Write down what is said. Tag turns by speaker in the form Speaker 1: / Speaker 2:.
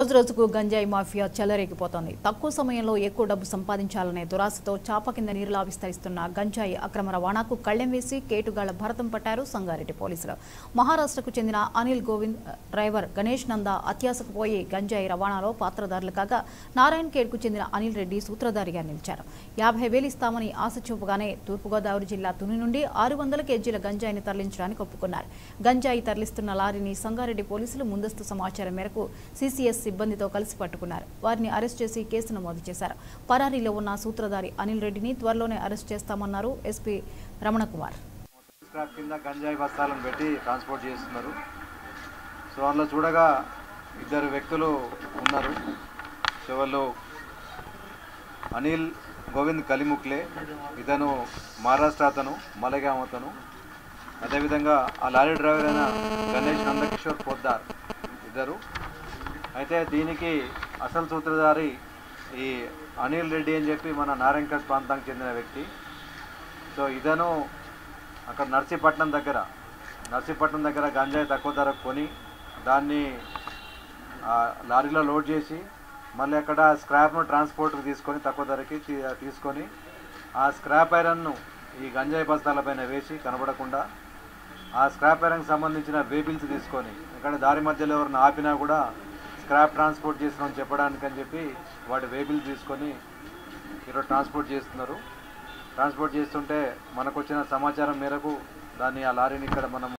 Speaker 1: రోజు రోజుకు గంజాయి మాఫియా చెలరేగిపోతోంది తక్కువ సమయంలో ఎక్కువ డబ్బు సంపాదించాలనే దురాశతో చాప కింద నీరులా విస్తరిస్తున్న గంజాయి అక్రమ రవాణాకు కళ్లెం వేసి కేటుగాళ్ల భరతం పట్టారు సంగారెడ్డి పోలీసులు మహారాష్ట్రకు చెందిన అనిల్ గోవింద్ డ్రైవర్ గణేష్ నంద అత్యాసకు పోయి గంజాయి రవాణాలో పాత్రధారులు కాగా నారాయణ్ ఖేడ్కు చెందిన అనిల్ రెడ్డి సూత్రధారిగా నిలిచారు యాభై వేలు ఇస్తామని ఆశ చూపగానే తూర్పుగోదావరి జిల్లా తుని నుండి ఆరు వందల కేజీల గంజాయిని తరలించడానికి ఒప్పుకున్నారు గంజాయి తరలిస్తున్న లారీని సంగారెడ్డి పోలీసులు ముందస్తు సమాచారం మేరకు సీసీఎస్ సిబ్బందితో కలిసి పట్టుకున్నారు వారిని అరెస్ట్ చేసి కేసు నమోదు చేశారు పరారీలో ఉన్న సూత్రధారి అనిల్ రెడ్డిని త్వరలోనే అరెస్ట్ చేస్తామన్నారు ఎస్పీ రమణకుమార్
Speaker 2: స్క్రాప్ కింద గంజాయి బస్తాలను పెట్టి ట్రాన్స్పోర్ట్ చేస్తున్నారు సో అందులో చూడగా ఇద్దరు వ్యక్తులు ఉన్నారు సో వాళ్ళు అనిల్ గోవింద్ కలిముక్లే ఇతను మహారాష్ట్ర అతను మలగాం అతను అదేవిధంగా ఆ లారీ డ్రైవర్ అయిన గణేష్ నందకిషోర్ పొద్దార్ ఇద్దరు అయితే దీనికి అసలు సూత్రధారి ఈ అనిల్ రెడ్డి అని చెప్పి మన నారాయణఖేడ్ ప్రాంతానికి చెందిన వ్యక్తి సో ఇతను అక్కడ నర్సీపట్నం దగ్గర నర్సీపట్నం దగ్గర గంజాయి తక్కువ ధరకు కొని దాన్ని ఆ, లారీలో లోడ్ చేసి మళ్ళీ అక్కడ స్క్రాప్ను ట్రాన్స్పోర్ట్కి తీసుకొని తక్కువ ధరకి తీ- తీసుకొని ఆ స్క్రాప్ ఐరన్ను ఈ గంజాయి బస్తాలపైన వేసి కనబడకుండా ఆ స్క్రాప్ ఐరన్కి సంబంధించిన వేబిల్స్ తీసుకొని ఇక్కడ దారి మధ్యలో ఎవరిని ఆపినా కూడా స్క్రాప్ ట్రాన్స్పోర్ట్ చేస్తున్నామని చెప్పడానికి అని చెప్పి వాటి వేబిల్స్ తీసుకొని ఈరోజు ట్రాన్స్పోర్ట్ చేస్తున్నారు ట్రాన్స్పోర్ట్ చేస్తుంటే మనకు వచ్చిన సమాచారం మేరకు దాన్ని ఆ లారీని ఇక్కడ మనం